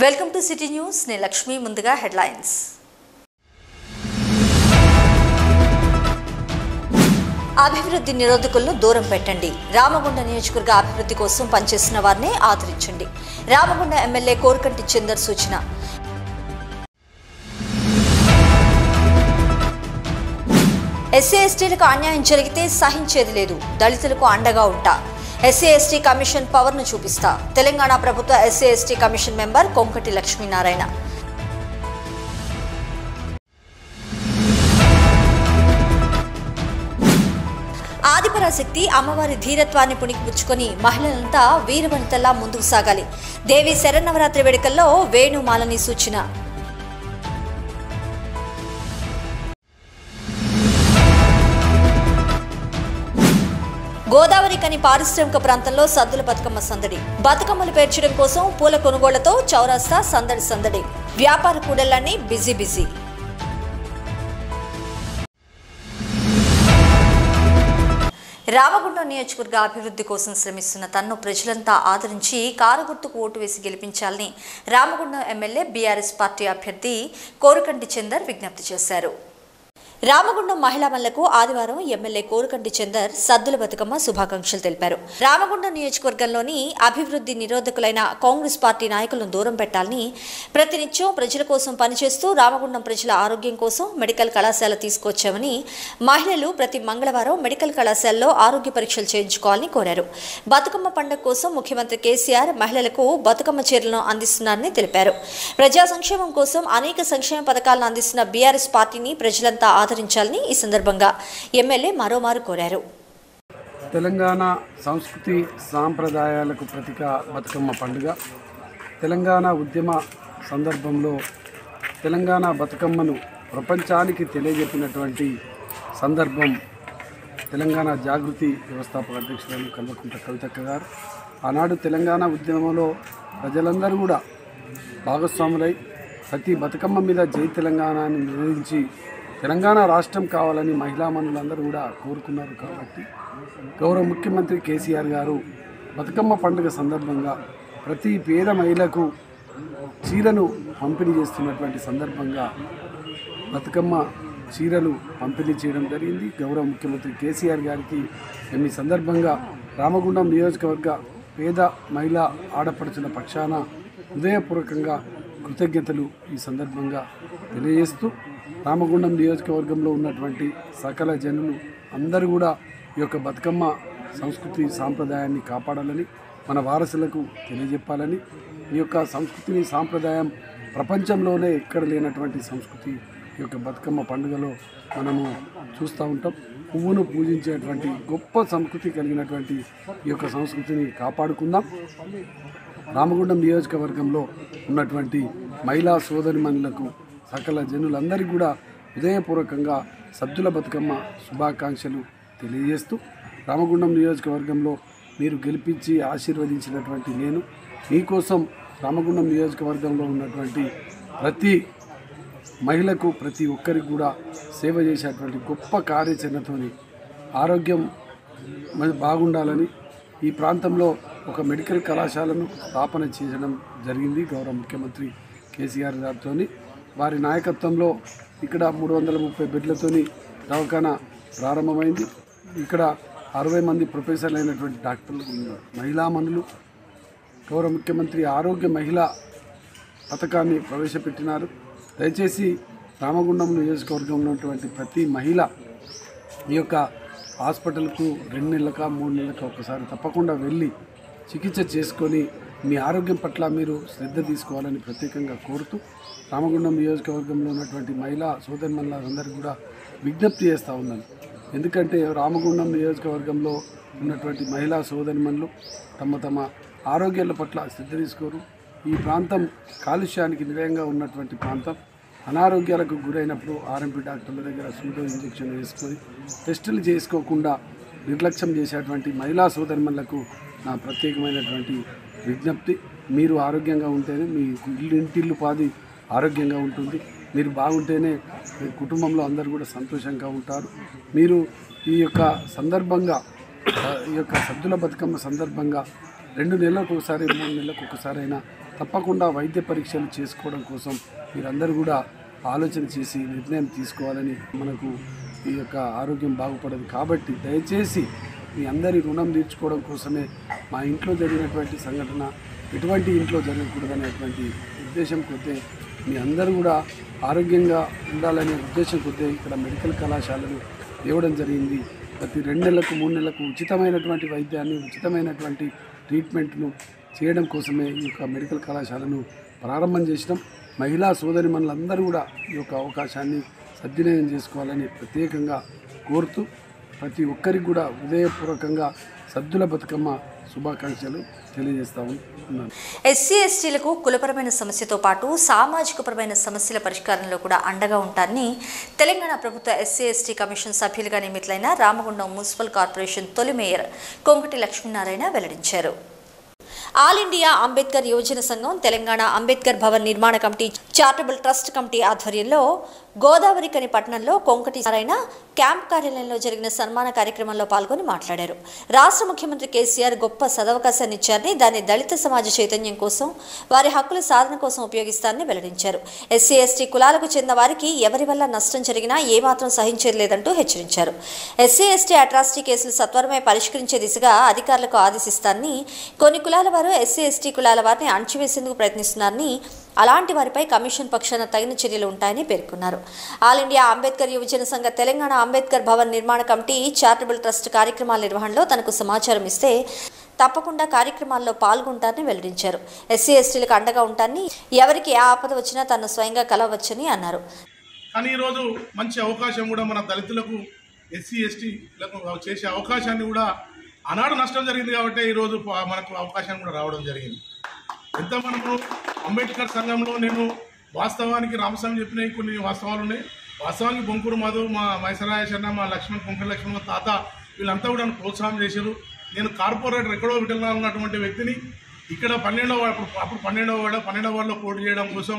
Welcome to city news నేను లక్ష్మి ముందుగా headlines అభివృద్ధి నిరోధకులను దూరం పెట్టండి రామగుండ నియోజకవర్గ అభివృద్ధి కోసం పనిచేస్తున్న వారిని ఆదరించండి రామగుండ ఎమ్మెల్యే కోరకంటి చందర్ సూచన ఎస్సీ ఎస్టీలకు అన్యాయం జరిగితే సహించేది లేదు దళితులకు అండగా ఉంటా ఎస్సీ ఎస్టీ కమిషన్ పవర్ను చూపిస్తా తెలంగాణ ప్రభుత్వ SC ST commission member Konkati Lakshminarayana Adiparashakti అమ్మవారి ధీరత్వాన్ని పుణికిపుచ్చుకొని మహిళలంతా వీరవనితల్లా ముందుకు సాగాలి దేవి శరన్నవరాత్రి వేడుకల్లో వేణుమాలని సూచన గోదావరి కని పారిశ్రామిక ప్రాంతంలో సద్దుల బతుకమ్మ సందడి బతుకమ్మలు పేర్చడం కోసం పూల కొనుగోళ్లతో చౌరస్తా సందడి సందడి వ్యాపార కూడళ్లన్నీ బిజీ బిజీ రామగుండం నియోజకవర్గ అభివృద్ధి కోసం శ్రమిస్తున్న తన్ను ప్రజలంతా ఆదరించి కారు గుర్తుకు ఓటు వేసి గెలిపించాలని రామగుండం ఎమ్మెల్యే బీఆర్ఎస్ పార్టీ అభ్యర్థి కోరుకంటి చందర్ విజ్ఞప్తి చేశారు రామగుండం మహిళా మల్లకు ఆదివారం ఎమ్మెల్యే కోరుకంటి చందర్ సద్దుల బతుకమ్మ శుభాకాంక్షలు తెలిపారు రామగుండం నియోజకవర్గంలోని అభివృద్ధి నిరోధకులైన కాంగ్రెస్ పార్టీ నాయకులను దూరం పెట్టాలని ప్రతినిత్యం ప్రజల కోసం పనిచేస్తూ రామగుండం ప్రజల ఆరోగ్యం కోసం మెడికల్ కళాశాల తీసుకొచ్చామని మహిళలు ప్రతి మంగళవారం మెడికల్ కళాశాలలో ఆరోగ్య పరీక్షలు చేయించుకోవాలని కోరారు బతుకమ్మ పండుగ కోసం ముఖ్యమంత్రి కేసీఆర్ మహిళలకు బతుకమ్మ చీరలను అందిస్తున్నారని తెలిపారు ప్రజా సంక్షేమం కోసం అనేక సంక్షేమ పథకాలను అందిస్తున్న బీఆర్ఎస్ పార్టీని ప్రజలంతా ఆదరించాలని ఈ సందర్భంగా ఎమ్మెల్యే మరోమారు కోరారు తెలంగాణ సంస్కృతి సాంప్రదాయాలకు ప్రతీక బతుకమ్మ పండుగ తెలంగాణ ఉద్యమ సందర్భంలో తెలంగాణ బతుకమ్మను ప్రపంచానికి తెలియజెప్పినటువంటి సందర్భం తెలంగాణ జాగృతి వ్యవస్థాపక అధ్యక్షురాలు కల్వకుంట్ల కవితక్క గారు ఆనాడు తెలంగాణ ఉద్యమంలో ప్రజలందరూ కూడా భాగస్వాములై ప్రతి బతుకమ్మ మీద జై తెలంగాణ అని నిర్వహించి తెలంగాణ రాష్ట్రం కావాలని మహిళా మనులందరూ కూడా కోరుకున్నారు కాబట్టి గౌరవ ముఖ్యమంత్రి కేసీఆర్ గారు బతుకమ్మ పండుగ సందర్భంగా ప్రతి పేద మహిళకు చీరను పంపిణీ చేస్తున్నటువంటి సందర్భంగా బతుకమ్మ చీరలు పంపిణీ చేయడం జరిగింది గౌరవ ముఖ్యమంత్రి కేసీఆర్ గారికి మేము ఈ సందర్భంగా రామగుండం నియోజకవర్గ పేద మహిళా ఆడపడుచుల పక్షాన హృదయపూర్వకంగా కృతజ్ఞతలు ఈ సందర్భంగా తెలియజేస్తూ రామగుండం నియోజకవర్గంలో ఉన్నటువంటి సకల జనులు అందరూ కూడా ఈ యొక్క బతుకమ్మ సంస్కృతి సాంప్రదాయాన్ని కాపాడాలని మన వారసులకు తెలియజెప్పాలని ఈ యొక్క సంస్కృతిని సాంప్రదాయం ప్రపంచంలోనే ఎక్కడ లేనటువంటి సంస్కృతి ఈ యొక్క బతుకమ్మ పండుగలో మనము చూస్తూ ఉంటాం పువ్వును పూజించేటువంటి గొప్ప సంస్కృతి కలిగినటువంటి ఈ యొక్క సంస్కృతిని కాపాడుకుందాం రామగుండం నియోజకవర్గంలో ఉన్నటువంటి మహిళా సోదరిమణులకు సకల జనులందరికీ కూడా హృదయపూర్వకంగా సద్దుల బతుకమ్మ శుభాకాంక్షలు తెలియజేస్తూ రామగుండం నియోజకవర్గంలో మీరు గెలిపించి ఆశీర్వదించినటువంటి నేను మీకోసం రామగుండం నియోజకవర్గంలో ఉన్నటువంటి ప్రతి మహిళకు ప్రతి ఒక్కరికి కూడా సేవ చేసేటువంటి గొప్ప కార్యాచరణతోని ఆరోగ్యం మరి బాగుండాలని ఈ ప్రాంతంలో ఒక మెడికల్ కళాశాలను స్థాపన చేయడం జరిగింది గౌరవ ముఖ్యమంత్రి కేసీఆర్ గారితో వారి నాయకత్వంలో ఇక్కడ మూడు వందల ముప్పై బెడ్లతోని దవాఖానా ప్రారంభమైంది ఇక్కడ అరవై మంది ప్రొఫెసర్లు అయినటువంటి డాక్టర్లు ఉన్నారు మహిళామణులు గౌరవ ముఖ్యమంత్రి ఆరోగ్య మహిళా పథకాన్ని ప్రవేశపెట్టినారు దయచేసి రామగుండం నియోజకవర్గంలో ఉన్నటువంటి ప్రతి మహిళ ఈ యొక్క హాస్పిటల్కు రెండు నెలలక మూడు నెలలక ఒకసారి తప్పకుండా వెళ్ళి చికిత్స చేసుకొని మీ ఆరోగ్యం పట్ల మీరు శ్రద్ధ తీసుకోవాలని ప్రత్యేకంగా కోరుతూ రామగుండం నియోజకవర్గంలో ఉన్నటువంటి మహిళా సోదరిమణులందరికీ కూడా విజ్ఞప్తి చేస్తూ ఉన్నాను ఎందుకంటే రామగుండం నియోజకవర్గంలో ఉన్నటువంటి మహిళా సోదరిమణులు తమ తమ ఆరోగ్యాల పట్ల శ్రద్ధ తీసుకోరు ఈ ప్రాంతం కాలుష్యానికి నిలయంగా ఉన్నటువంటి ప్రాంతం అనారోగ్యాలకు గురైనప్పుడు ఆర్ఎంపీ డాక్టర్ల దగ్గర సూడో ఇంజెక్షన్ వేసుకొని టెస్టులు చేసుకోకుండా నిర్లక్ష్యం చేసేటువంటి మహిళా సోదరిమణులకు నా ప్రత్యేకమైనటువంటి విజ్ఞప్తి మీరు ఆరోగ్యంగా ఉంటేనే మీ ఇల్లు ఇంటిల్లు పాది ఆరోగ్యంగా ఉంటుంది మీరు బాగుంటేనే మీ కుటుంబంలో అందరూ కూడా సంతోషంగా ఉంటారు మీరు ఈ యొక్క సందర్భంగా ఆ, ఈ యొక్క సద్దుల బతుకమ్మ సందర్భంగా రెండు నెలలకు ఒకసారి మూడు నెలలకు ఒకసారి అయినా తప్పకుండా వైద్య పరీక్షలు చేసుకోవడం కోసం మీరందరూ కూడా ఆలోచన చేసి నిర్ణయం తీసుకోవాలని మనకు ఈ యొక్క ఆరోగ్యం బాగుపడదు కాబట్టి దయచేసి మీ అందరి రుణం తీర్చుకోవడం కోసమే మా ఇంట్లో జరిగినటువంటి సంఘటన ఎటువంటి ఇంట్లో జరగకూడదనేటువంటి ఉద్దేశం కొద్దే మీ అందరూ కూడా ఆరోగ్యంగా ఉండాలనే ఉద్దేశం కొద్దే ఇక్కడ మెడికల్ కళాశాలలు ఇవ్వడం జరిగింది ప్రతి రెండు నెలలకు మూడు నెలలకు ఉచితమైనటువంటి వైద్యాన్ని ఉచితమైనటువంటి ట్రీట్మెంట్ను చేయడం కోసమే ఈ యొక్క మెడికల్ కళాశాలను ప్రారంభం చేసినాం మహిళా సోదరి మనులందరూ కూడా ఈ యొక్క అవకాశాన్ని సద్వినియోగం చేసుకోవాలని ప్రత్యేకంగా కోరుతూ ప్రతి ఒక్కరికి కూడా హృదయపూర్వకంగా సద్దుల బతుకమ్మ శుభాకాంక్షలు తెలియజేస్తా ఉన్నాను ఎస్సీ ఎస్టీలకు కులపరమైన సమస్యతో పాటు సామాజికపరమైన సమస్యల పరిష్కారంలో కూడా అండగా ఉంటారని తెలంగాణ ప్రభుత్వ ఎస్సీ ఎస్టీ కమిషన్ సభ్యులుగా నియమితులైన రామగుండం మున్సిపల్ కార్పొరేషన్ తొలి మేయర్ కొంకటి లక్ష్మీనారాయణ వెల్లడించారు ఆల్ ఇండియా అంబేద్కర్ యువజన సంఘం తెలంగాణ అంబేద్కర్ భవన్ నిర్మాణ కమిటీ చారిటబుల్ ట్రస్ట్ కమిటీ ఆధ్వర్యంలో గోదావరి కని పట్టణంలో కొంకటి నారాయణ క్యాంప్ కార్యాలయంలో జరిగిన సన్మాన కార్యక్రమంలో పాల్గొని మాట్లాడారు రాష్ట్ర ముఖ్యమంత్రి కేసీఆర్ గొప్ప సదవకాశాన్ని ఇచ్చారని దాన్ని దళిత సమాజ చైతన్యం కోసం వారి హక్కుల సాధన కోసం ఉపయోగిస్తారని వెల్లడించారు ఎస్సీ ఎస్టీ కులాలకు చెందిన వారికి ఎవరి వల్ల నష్టం జరిగినా ఏమాత్రం సహించేది లేదంటూ హెచ్చరించారు ఎస్సీ ఎస్టీ అట్రాసిటీ కేసులు సత్వరమే పరిష్కరించే దిశగా అధికారులకు ఆదేశిస్తారని కొన్ని కులాల వారు ఎస్సీ ఎస్టీ కులాల వారిని అణచివేసేందుకు ప్రయత్నిస్తున్నారని అలాంటి వారిపై కమిషన్ పక్షాన తగిన చర్యలు ఉంటాయని పేర్కొన్నారు ఆల్ ఇండియా అంబేద్కర్ యువజన సంఘ తెలంగాణ అంబేద్కర్ భవన్ నిర్మాణ కమిటీ చారిటబుల్ ట్రస్ట్ కార్యక్రమాల నిర్వహణలో తనకు సమాచారం ఇస్తే తప్పకుండా కార్యక్రమాల్లో పాల్గొంటారని వెల్లడించారు ఎస్సీ ఎస్టీలకు అండగా ఉంటారని ఎవరికి ఏ ఆపద వచ్చినా తను స్వయంగా కలవచ్చని అన్నారు కానీ ఈరోజు మంచి అవకాశం కూడా మన దళితులకు ఎస్సీ ఎస్టీలకు చేసే అవకాశాన్ని కూడా ఆనాడు నష్టం జరిగింది కాబట్టి ఈరోజు ప- మనకు అవకాశం కూడా రావడం జరిగింది ఎంత మనము అంబేద్కర్ సంఘంలో నేను వాస్తవానికి రామస్వామి చెప్పిన కొన్ని వాస్తవాలు ఉన్నాయి వాస్తవానికి బొంకూరు మధు మా మైసరాయ శర్మ మా లక్ష్మణ్ కొంకర లక్ష్మణ్ మా తాత వీళ్ళంతా కూడా నన్ను ప్రోత్సాహం చేశారు నేను కార్పొరేటర్ ఎక్కడో విటల్లో ఉన్నటువంటి వ్యక్తిని ఇక్కడ పన్నెండవ వార్డు- అప్పుడు అప్పుడు పన్నెండవ వార్డు పన్నెండవ వార్డులో పోటీ చేయడం కోసం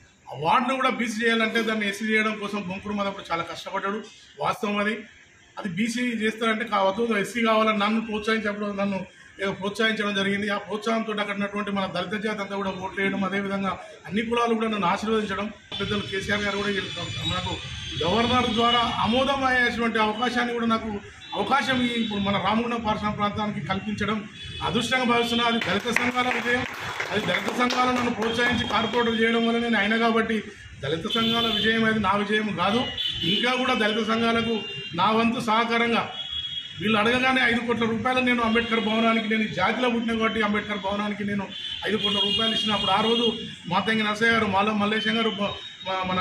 ఆ వార్డును కూడా బీసీ చేయాలంటే దాన్ని ఎస్సీ చేయడం కోసం బొంకురు మాధవ్ చాలా కష్టపడ్డాడు వాస్తవం అది అది బీసీ చేస్తారంటే కావద్దు ఎస్సీ కావాలని నన్ను ప్రోత్సహించడం నన్ను ఏదో ప్రోత్సహించడం జరిగింది ఆ ప్రోత్సాహంతో అక్కడ ఉన్నటువంటి మన దళిత జాతి అంతా కూడా ఓట్లు వేయడం అదేవిధంగా అన్ని కులాలు కూడా నన్ను ఆశీర్వదించడం పెద్దలు కేసీఆర్ గారు కూడా వీళ్ళు మనకు గవర్నర్ ద్వారా ఆమోదమయ్యేటువంటి అవకాశాన్ని కూడా నాకు అవకాశం ఈ ఇప్పుడు మన రామగుండం పారిశ్రామిక ప్రాంతానికి కల్పించడం అదృష్టంగా భావిస్తున్నా అది దళిత సంఘాల విజయం అది దళిత సంఘాలను నన్ను ప్రోత్సహించి కార్పొరేటర్ చేయడం వల్ల నేను అయినా కాబట్టి దళిత సంఘాల విజయం అది నా విజయం కాదు ఇంకా కూడా దళిత సంఘాలకు నా వంతు సహకారంగా వీళ్ళు అడగగానే ఐదు కోట్ల రూపాయలు నేను అంబేద్కర్ భవనానికి నేను ఈ జాతిలో పుట్టిన కాబట్టి అంబేద్కర్ భవనానికి నేను ఐదు కోట్ల రూపాయలు ఇచ్చినప్పుడు ఆ రోజు మాతంగి నరసయ్య గారు మాలో మల్లేశం గారు బ- మా- మన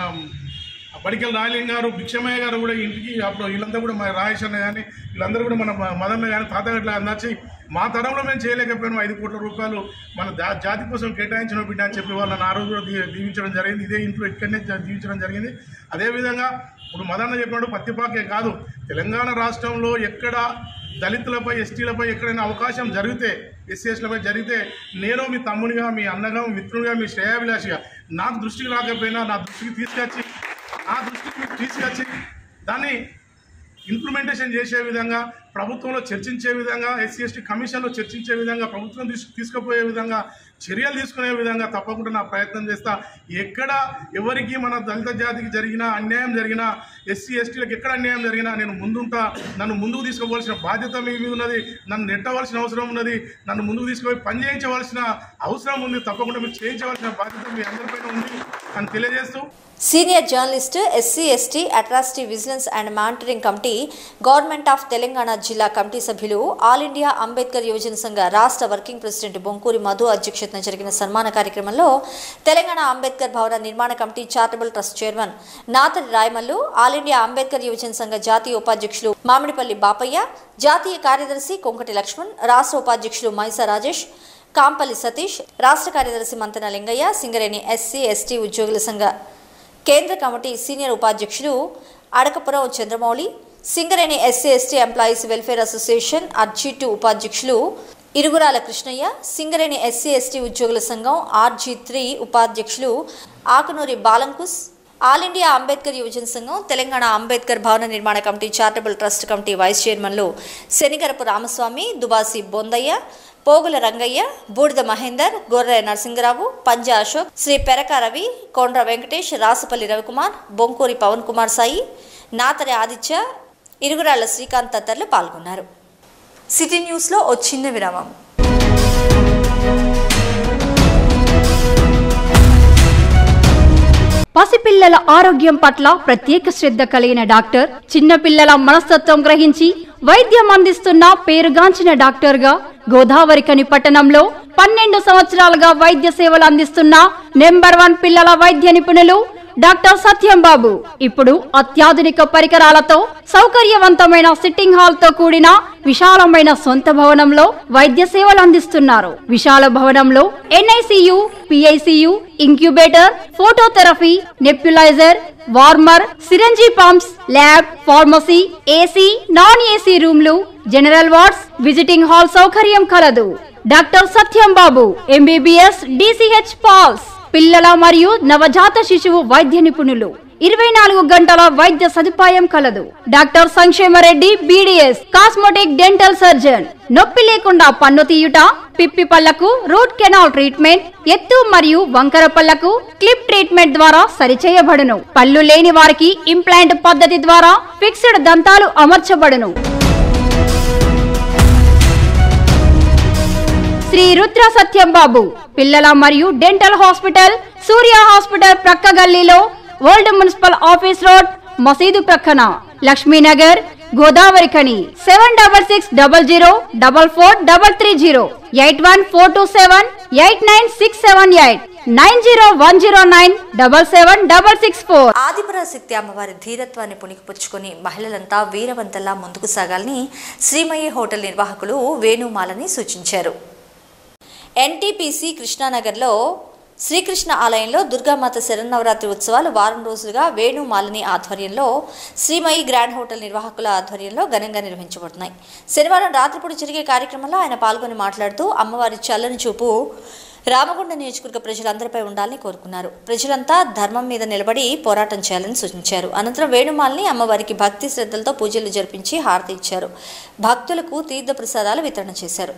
బడికల్ రాయలింగ్ గారు భిక్షమయ్య గారు కూడా ఇంటికి అప్పుడు వీళ్ళంతా కూడా మా రాయేష్ అన్న కానీ వీళ్ళందరూ కూడా మన మదన్న కానీ తాతగట్ల అందరిచి మా తరంలో మేము చేయలేకపోయాము ఐదు కోట్ల రూపాయలు మన జా జాతి కోసం కేటాయించిన బిడ్డ అని చెప్పి వాళ్ళని ఆ రోజు కూడా దీ- దీవించడం జరిగింది ఇదే ఇంట్లో ఇక్కడనే జ- దీవించడం జరిగింది అదేవిధంగా ఇప్పుడు మదన్న చెప్పినట్టు పత్తిపాకే కాదు తెలంగాణ రాష్ట్రంలో ఎక్కడ దళితులపై ఎస్టీలపై ఎక్కడైనా అవకాశం జరిగితే ఎస్సీ ఎస్టీలపై జరిగితే నేను మీ తమ్మునిగా మీ అన్నగా మీ మిత్రునిగా మీ శ్రేయాభిలాషిగా నాకు దృష్టికి రాకపోయినా నా దృష్టికి తీసుకొచ్చి నా దృష్టికి మీకు తీసుకొచ్చి దాన్ని ఇంప్లిమెంటేషన్ చేసే విధంగా ప్రభుత్వంలో చర్చించే విధంగా ఎస్సీ ఎస్టీ కమిషన్లో చర్చించే విధంగా ప్రభుత్వం తీసుకు తీసుకుపోయే విధంగా చర్యలు తీసుకునే విధంగా తప్పకుండా నా ప్రయత్నం చేస్తా ఎక్కడ ఎవరికి మన దళిత జాతికి జరిగినా అన్యాయం జరిగినా ఎస్సీ ఎస్టీలకు ఎక్కడ అన్యాయం జరిగినా నేను ముందుంటా నన్ను ముందుకు తీసుకోవాల్సిన బాధ్యత మీ మీద ఉన్నది నన్ను నెట్టవలసిన అవసరం ఉన్నది నన్ను ముందుకు తీసుకుపోయి పని చేయించవలసిన అవసరం ఉంది తప్పకుండా మీరు చేయించవలసిన బాధ్యత మీ అందరిపైన ఉంది అని తెలియజేస్తూ senior journalist SC ST atrocity vigilance and monitoring committee government of Telangana జిల్లా కమిటీ సభ్యులు ఆల్ ఇండియా అంబేద్కర్ యువజన సంఘ రాష్ట్ర వర్కింగ్ ప్రెసిడెంట్ బొంకూరి మధు అధ్యక్షతన జరిగిన సన్మాన కార్యక్రమంలో తెలంగాణ అంబేద్కర్ భవన నిర్మాణ committee charitable trust chairman Nathari Rayamallu all India Ambedkar యువజన సంఘ జాతీయ ఉపాధ్యక్షులు మామిడిపల్లి బాపయ్య జాతీయ కార్యదర్శి కొంకటి లక్ష్మణ్ రాష్ట్ర ఉపాధ్యక్షులు మైసా రాజేష్ కాంపల్లి సతీష్ రాష్ట్ర కార్యదర్శి మంతన లింగయ్య సింగరేణి ఎస్సీ ఎస్టీ ఉద్యోగుల సంఘ కేంద్ర కమిటీ సీనియర్ ఉపాధ్యక్షులు Adakapuram Chandramouli Singareni SC ST employees welfare association RG two ఉపాధ్యక్షులు ఇరుగురాల కృష్ణయ్య సింగరేణి ఎస్సీ ఎస్టీ ఉద్యోగుల సంఘం ఆర్జీ త్రీ ఉపాధ్యక్షులు ఆకునూరి బాలంకుస్ ఆల్ ఇండియా అంబేద్కర్ యువజన సంఘం తెలంగాణ అంబేద్కర్ భవన నిర్మాణ committee charitable trust committee vice చైర్మన్లు శనిగరపు రామస్వామి దుబాసి బొందయ్య పోగుల రంగయ్య బూడిద మహేందర్ గొర్రె నరసింగరావు పంజా అశోక్ శ్రీ పెరక రవి కొండ్ర వెంకటేష్ రాసుపల్లి రవికుమార్ బొంకూరి పవన్ కుమార్ సాయి నాతరి ఆదిత్య ఇరుగురాళ్ల శ్రీకాంత్ తదితరులు పాల్గొన్నారు సిటీ న్యూస్లో ఓ చిన్న విరామం పసిపిల్లల ఆరోగ్యం పట్ల ప్రత్యేక శ్రద్ధ కలిగిన డాక్టర్ చిన్నపిల్లల మనస్తత్వం గ్రహించి వైద్యం అందిస్తున్న పేరుగాంచిన డాక్టర్గా గోదావరికని పట్టణంలో పన్నెండు సంవత్సరాలుగా వైద్య సేవలు అందిస్తున్న నెంబర్ వన్ పిల్లల వైద్య నిపుణులు డాక్టర్ సత్యం బాబు ఇప్పుడు అత్యాధునిక పరికరాలతో సౌకర్యవంతమైన సిట్టింగ్ హాల్ తో కూడిన విశాలమైన సొంత భవనంలో వైద్య సేవలు అందిస్తున్నారు విశాల భవనంలో NICU PICU incubator phototherapy nebulizer warmer syringe pumps lab pharmacy AC non AC రూమ్లు జనరల్ వార్డ్స్ విజిటింగ్ హాల్ సౌకర్యం కలదు doctor Satyam Babu MBBS DCH PALS పిల్లల మరియు నవజాత శిశువు వైద్య నిపుణులు ఇరవై నాలుగు గంటల వైద్య సదుపాయం కలదు doctor Sankshemareddy BDS cosmetic dental surgeon నొప్పి లేకుండా పన్ను తీయుట పిప్పి పళ్లకు రూట్ కెనాల్ ట్రీట్మెంట్ ఎత్తు మరియు వంకర పళ్లకు క్లిప్ ట్రీట్మెంట్ ద్వారా సరిచేయబడును పళ్ళు లేని వారికి ఇంప్లాంట్ పద్ధతి ద్వారా ఫిక్స్డ్ దంతాలు అమర్చబడును శ్రీ రుద్ర సత్యం బాబు పిల్లల మరియు డెంటల్ హాస్పిటల్ సూర్య హాస్పిటల్ ప్రక్క గల్లీలో ఓల్డ్ మున్సిపల్ ఆఫీస్ రోడ్ మసీదు ప్రక్కన Lakshminagar Godavarikhani seven double six double zero double four double three zero eight one four two seven eight nine six seven eight nine zero one zero nine double seven double six four Adiparashakti అమ్మవారి ధీరత్వాన్ని పుణికిపుచ్చుకొని మహిళలంతా వీరవంతంలా ముందుకు సాగాలని శ్రీమయ్య hotel నిర్వాహకులు వేణుమాలని సూచించారు NTPC కృష్ణానగర్లో Srikrishna ఆలయంలో దుర్గామాత శరన్నవరాత్రి ఉత్సవాలు వారం రోజులుగా వేణుమాలిని ఆధ్వర్యంలో శ్రీమయి గ్రాండ్ హోటల్ నిర్వాహకుల ఆధ్వర్యంలో ఘనంగా నిర్వహించబడుతున్నాయి శనివారం రాత్రిపూట జరిగే కార్యక్రమంలో ఆయన పాల్గొని మాట్లాడుతూ అమ్మవారి చల్లని చూపు రామగుండ నియోజకవర్గ ప్రజలందరిపై ఉండాలని కోరుకున్నారు ప్రజలంతా ధర్మం మీద నిలబడి పోరాటం చేయాలని సూచించారు అనంతరం వేణుమాలిని అమ్మవారికి భక్తి శ్రద్ధలతో పూజలు జరిపించి హారతి ఇచ్చారు భక్తులకు తీర్థ ప్రసాదాలు వితరణ చేశారు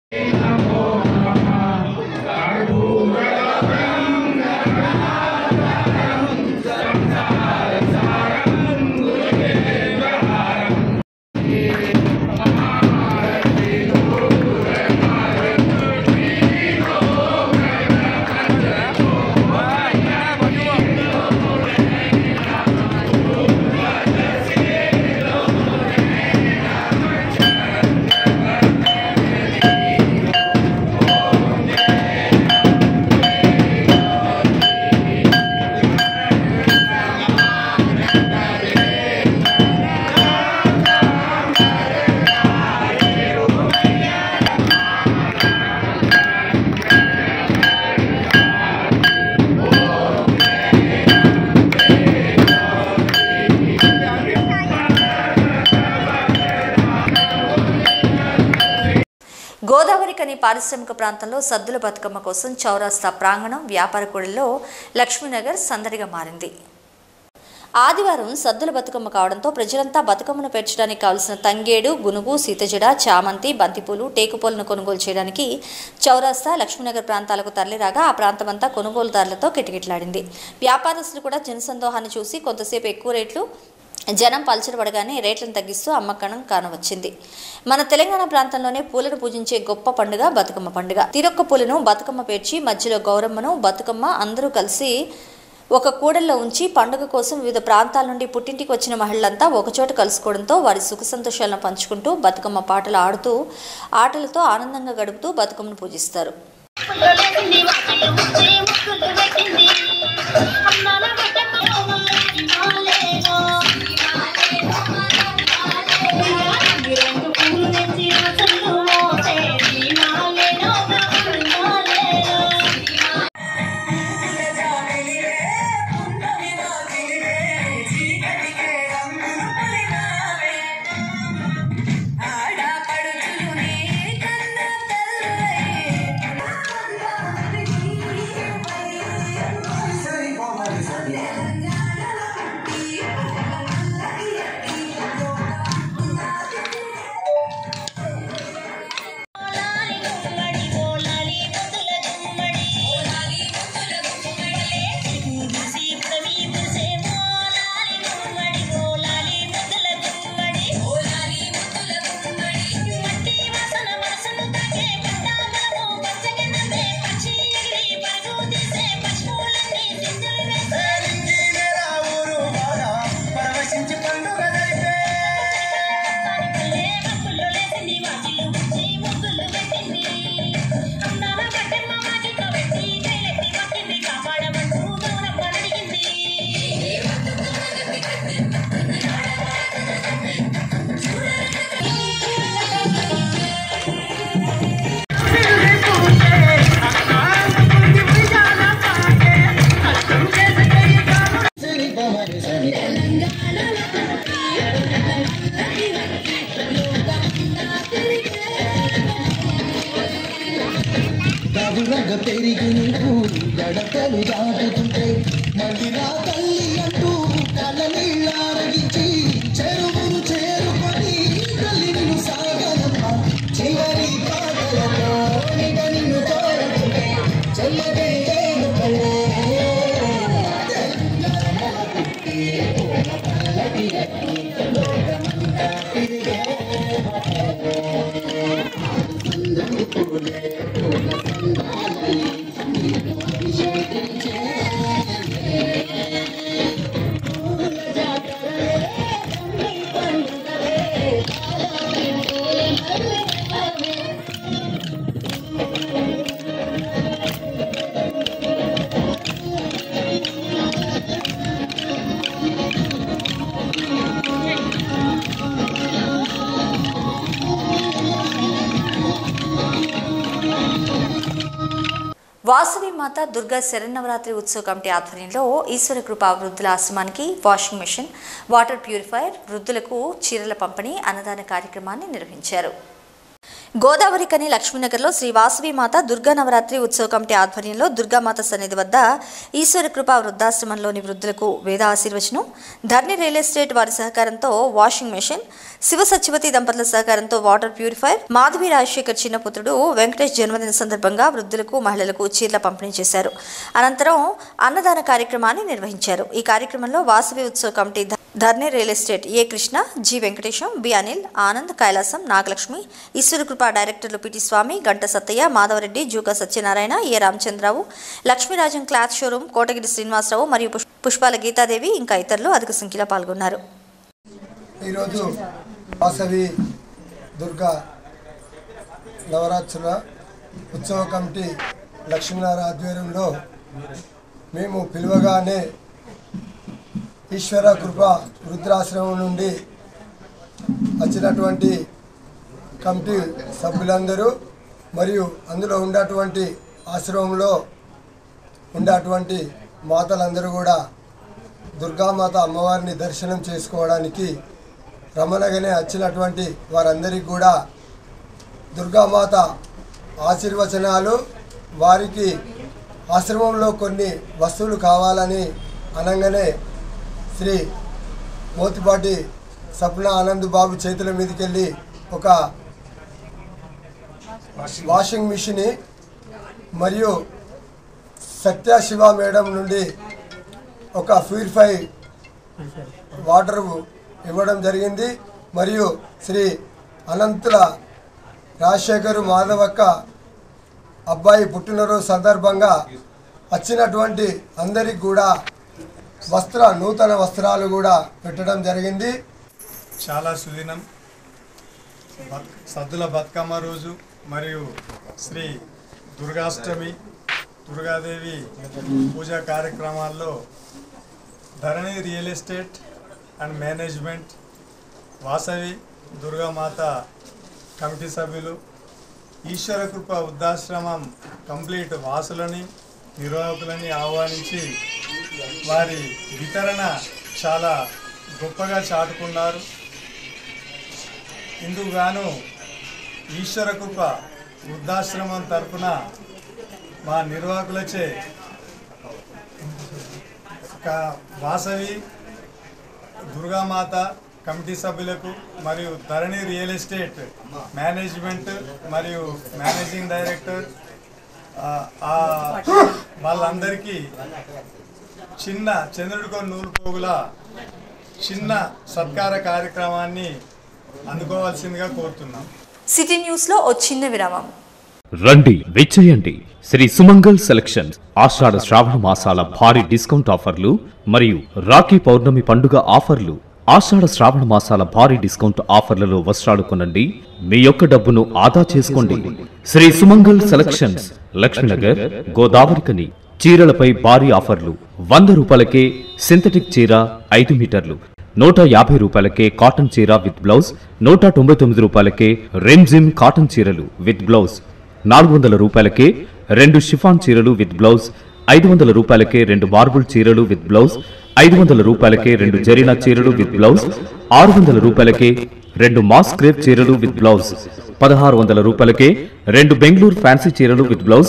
గోదావరి కని పారిశ్రామిక ప్రాంతంలో సద్దుల బతుకమ్మ కోసం చౌరాస్తా ప్రాంగణం వ్యాపార కూడలిలో లక్ష్మీనగర్ సందడిగా మారింది ఆదివారం సద్దుల బతుకమ్మ కావడంతో ప్రజలంతా బతుకమ్మను పేర్చడానికి కావలసిన తంగేడు గునుగు సీతజడ చామంతి బంతిపూలు టేకుపూలను కొనుగోలు చేయడానికి చౌరాస్తా లక్ష్మీనగర్ ప్రాంతాలకు తరలిరాగా ఆ ప్రాంతమంతా కొనుగోలుదారులతో కిటకిటలాడింది వ్యాపారస్తులు కూడా జనసందోహాన్ని చూసి కొంతసేపు ఎక్కువ రేట్లు జనం పలచబడగానే రేట్లను తగ్గిస్తూ అమ్మకం కానవచ్చింది మన తెలంగాణ ప్రాంతంలోనే పూలను పూజించే గొప్ప పండుగ బతుకమ్మ పండుగ తిరొక్క పూలను బతుకమ్మ పేర్చి మధ్యలో గౌరమ్మను బతుకమ్మ అందరూ కలిసి ఒక కూడల్లో ఉంచి పండుగ కోసం వివిధ ప్రాంతాల నుండి పుట్టింటికి వచ్చిన మహిళలంతా ఒకచోట కలుసుకోవడంతో వారి సుఖ సంతోషాలను పంచుకుంటూ బతుకమ్మ పాటలు ఆడుతూ ఆటలతో ఆనందంగా గడుపుతూ బతుకమ్మను పూజిస్తారు పుల్లలేసింది వాకిళ్ళు ముద్దే ముగ్గులు పెట్టింది అన్నాల బట్టమ్మ ఇవాలేనో రెండు పూలు తెచ్చి రసలు మోసే ఇవాలేనో ఇవాలేనో ఆడపడుచునే కన్న తల్లులై రగురగ పెరిగి నీకు గడపలు దాటుతుంటే మళ్ళీ నా తల్లి అంటూ కళ్ళ నీళ్ళారగించి చెరువును చేరుకొని తల్లి నిన్ను సాగనమ్మ చివరి పాటలతో నిగ నిన్ను తోడుతుంటే చెల్లగే ఏడుపలే. వాసవి మాత దుర్గా శరన్నవరాత్రి ఉత్సవ కమిటీ ఆధ్వర్యంలో ఈశ్వర కృపా వృద్ధుల ఆశ్రమానికి వాషింగ్ మెషిన్ వాటర్ ప్యూరిఫైయర్ వృద్ధులకు చీరల పంపిణీ అన్నదాన కార్యక్రమాన్ని నిర్వహించారు గోదావరి కని లక్ష్మీనగర్లో శ్రీ వాసవి మాత దుర్గా నవరాత్రి ఉత్సవ కమిటీ ఆధ్వర్యంలో దుర్గామాత సన్నిధి వద్ద ఈశ్వర కృపా వృద్ధాశ్రమంలోని వృద్ధులకు వేద ఆశీర్వచనం ధర్ని రియల్ ఎస్టేట్ వారి సహకారంతో వాషింగ్ మెషిన్ శివ సత్యవతి దంపతుల సహకారంతో వాటర్ ప్యూరిఫైర్ మాధవి రాజశేఖర్ చిన్నపుత్రుడు వెంకటేష్ జన్మదిన సందర్భంగా వృద్ధులకు మహిళలకు చీరల పంపిణీ చేశారు అనంతరం అన్నదాన కార్యక్రమాన్ని నిర్వహించారు ఈ కార్యక్రమంలో వాసవి ఉత్సవ కమిటీ ధ- Dharani real estate A Krishna G Venkatesham B Anil Anand Kailasam Nagalakshmi Eshwarakrupa directors PT Swamy Ganta Sattaiah Madhavareddy Juka Satyanarayana A Ramachandrarao Lakshmirajan cloth showroom Kotagiri Srinivasarao మరియు పుష్- పుష్పాల గీతాదేవి ఇంకా ఇతరులు అధిక సంఖ్యలో పాల్గొన్నారు ఈరోజు వాసవి దుర్గా నవరాత్రుల ఉత్సవ కమిటీ లక్ష్మీనారాయణ ఆధ్వర్యంలో మేము పిలువగానే ఈశ్వర కృప వృద్ధాశ్రమం నుండి వచ్చినటువంటి కమిటీ సభ్యులందరూ మరియు అందులో ఉన్నటువంటి ఆశ్రమంలో ఉన్నటువంటి మాతలందరూ కూడా దుర్గామాత అమ్మవారిని దర్శనం చేసుకోవడానికి రమణగానే వచ్చినటువంటి వారందరికీ కూడా దుర్గామాత ఆశీర్వచనాలు వారికి ఆశ్రమంలో కొన్ని వస్తువులు కావాలని అనగానే శ్రీ మోతిపాటి సప్న ఆనంద్ బాబు చేతుల మీదకి వెళ్ళి ఒక వాషింగ్ మిషన్ మరియు సత్య శివ మేడం నుండి ఒక ప్యూరిఫై వాటర్ ఇవ్వడం జరిగింది మరియు శ్రీ అనంతుల రాజశేఖర్ మాధవక్క అబ్బాయి పుట్టినరోజు సందర్భంగా వచ్చినటువంటి అందరికి కూడా వస్త్ర నూతన వస్త్రాలు కూడా పెట్టడం జరిగింది చాలా సుదినం బత్ సద్దుల బతుకమ్మ రోజు మరియు శ్రీ దుర్గాష్టమి దుర్గాదేవి పూజా కార్యక్రమాల్లో Dharani real estate and management Vasavi Durgamata committee సభ్యులు ఈశ్వర కృప వృద్ధాశ్రమం కంప్లీట్ వాసులని నిర్వాహకులని ఆహ్వానించి వారి వితరణ చాలా గొప్పగా చాటుకున్నారు ఇందుకు గాను ఈశ్వర కృప వృద్ధాశ్రమం తరపున మా నిర్వాహకులచే క- వాసవి దుర్గామాత కమిటీ సభ్యులకు మరియు ధరణి రియల్ ఎస్టేట్ మేనేజ్మెంట్ మరియు మేనేజింగ్ డైరెక్టర్ ఆ, ఆ వాళ్ళందరికీ చిన్న చంద్రుడికో నూలు పోగుల చిన్న సత్కార కార్యక్రమాన్ని అందుకోవాల్సిందిగా కోరుతున్నాం సిటీ న్యూస్లో ఓ చిన్న విరామం రండి విచ్చేయండి శ్రీ సుమంగల్ సెలక్షన్స్ ఆషాఢ శ్రావణ మాసాల భారీ డిస్కౌంట్ ఆఫర్లు మరియు రాఖీ పౌర్ణమి పండుగ ఆఫర్లు ఆషాఢ శ్రావణ మాసాల భారీ డిస్కౌంట్ ఆఫర్లలో వస్త్రాలు కొనండి మీ యొక్క డబ్బును ఆదా చేసుకోండి శ్రీ సుమంగల్ సెలక్షన్స్ లక్ష్మీనగర్ గోదావరికని చీరలపై భారీ ఆఫర్లు వంద రూపాయలకే సింథటిక్ చీర ఐదు మీటర్లు నూట యాభై రూపాయలకే కాటన్ చీర విత్ బ్లౌజ్ నూట తొంభై తొమ్మిది రూపాయలకే రెమ్జిమ్ కాటన్ చీరలు విత్ బ్లౌజ్ నాలుగు వందల రూపాయలకే రెండు షిఫాన్ చీరలు విత్ బ్లౌజ్ ఐదు వందల రూపాయలకే రెండు మార్బుల్ చీరలు విత్ బ్లౌజ్ ఐదు వందల రూపాయలకే రెండు జరీనా చీరలు విత్ బ్లౌజ్ ఆరు వందల రూపాయలకే రెండు మాస్ క్రేప్ చీరలు విత్ బ్లౌజ్ పదహారు వందల రూపాయలకే రెండు బెంగళూరు ఫ్యాన్సీ చీరలు విత్ బ్లౌజ్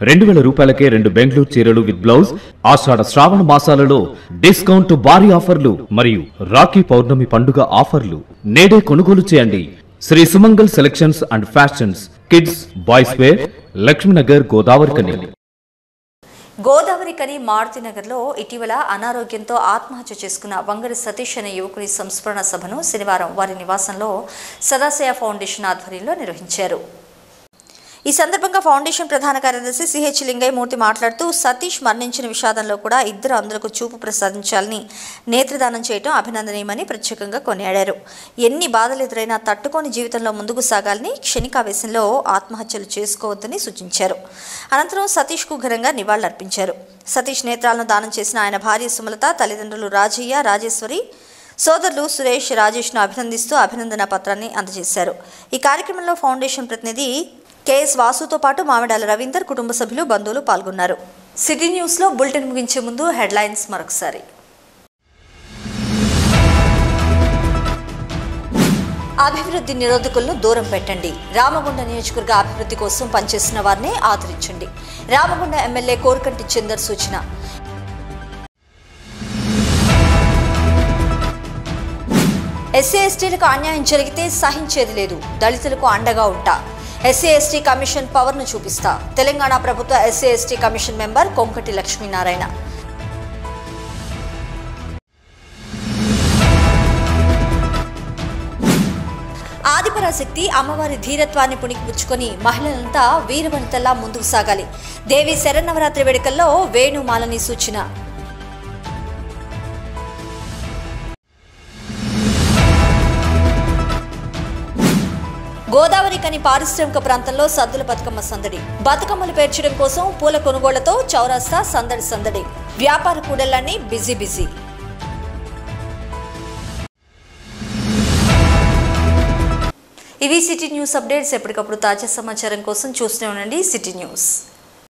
రెండు వేల రూపాయలకే రెండు బెంగళూరు చీరలు విత్ బ్లౌజ్ ఆషాఢ శ్రావణ మాసాలలో డిస్కౌంట్ భారీ ఆఫర్లు మరియు రాఖీ పౌర్ణమి పండుగ ఆఫర్లు నేడే కొనుగోలు చేయండి Shri Sumangal selections and fashions kids boys wear Lakshminagar Godavarikhani Godavari కని మారుతినగర్లో ఇటీవల అనారోగ్యంతో ఆత్మహత్య చేసుకున్న వంగరి సతీష్ అనే యువకుని సంస్మరణ సభను శనివారం వారి నివాసంలో సదాశయ ఫౌండేషన్ ఆధ్వర్యంలో నిర్వహించారు ఈ సందర్భంగా ఫౌండేషన్ ప్రధాన కార్యదర్శి సిహెచ్ లింగయ్యమూర్తి మాట్లాడుతూ సతీష్ మరణించిన విషాదంలో కూడా ఇద్దరు అందరకు చూపు ప్రసాదించాలని నేత్రదానం చేయడం అభినందనీయమని ప్రత్యేకంగా కొనియాడారు ఎన్ని బాధలు ఎదురైనా తట్టుకొని జీవితంలో ముందుకు సాగాలని క్షణికావేశంలో ఆత్మహత్యలు చేసుకోవద్దని సూచించారు అనంతరం సతీష్కు ఘనంగా నివాళులర్పించారు సతీష్ నేత్రాలను దానం చేసిన ఆయన భార్య సుమలత తల్లిదండ్రులు రాజయ్య రాజేశ్వరి సోదరులు సురేష్ రాజేష్ను అభినందిస్తూ అభినందన పత్రాన్ని అందజేశారు ఈ కార్యక్రమంలో ఫౌండేషన్ ప్రతినిధి కెఎస్ వాసుతో పాటు మామిడాల రవీందర్ కుటుంబ సభ్యులు బంధువులు పాల్గొన్నారు సిటీ న్యూస్లో బులెటిన్ ముగించే ముందు హెడ్లైన్స్ మరొకసారి అభివృద్ధి నిరోధకులను దూరం పెట్టండి రామగుండ నియోజకవర్గ అభివృద్ధి కోసం పనిచేస్తున్న వారిని ఆదరించండి రామగుండ ఎమ్మెల్యే కోరకంటి చందర్ సూచన ఎస్సీ ఎస్టీలకు అన్యాయం జరిగితే సహించేది లేదు దళితులకు అండగా ఉంటా ఎస్సీ ఎస్టీ కమిషన్ పవర్ను చూపిస్తా తెలంగాణ ప్రభుత్వ SC ST commission member Konkati Lakshminarayana Adiparashakti అమ్మవారి ధీరత్వాన్ని పుణికిపుచ్చుకొని మహిళలంతా వీరవనితల్లా ముందుకు సాగాలి దేవి శరన్నవరాత్రి వేడుకల్లో వేణుమాలని సూచన గోదావరి కని పారిశ్రామిక ప్రాంతంలో సద్దుల బతుకమ్మ సందడి బతుకమ్మలు పేర్చడం కోసం పూల కొనుగోళ్లతో చౌరాస్తా సందడి సందడి వ్యాపార కూడళ్లన్నీ బిజీ బిజీ ఇవి సిటీ న్యూస్ అప్డేట్స్ ఎప్పటికప్పుడు తాజా సమాచారం కోసం చూస్తూనే ఉండండి సిటీ న్యూస్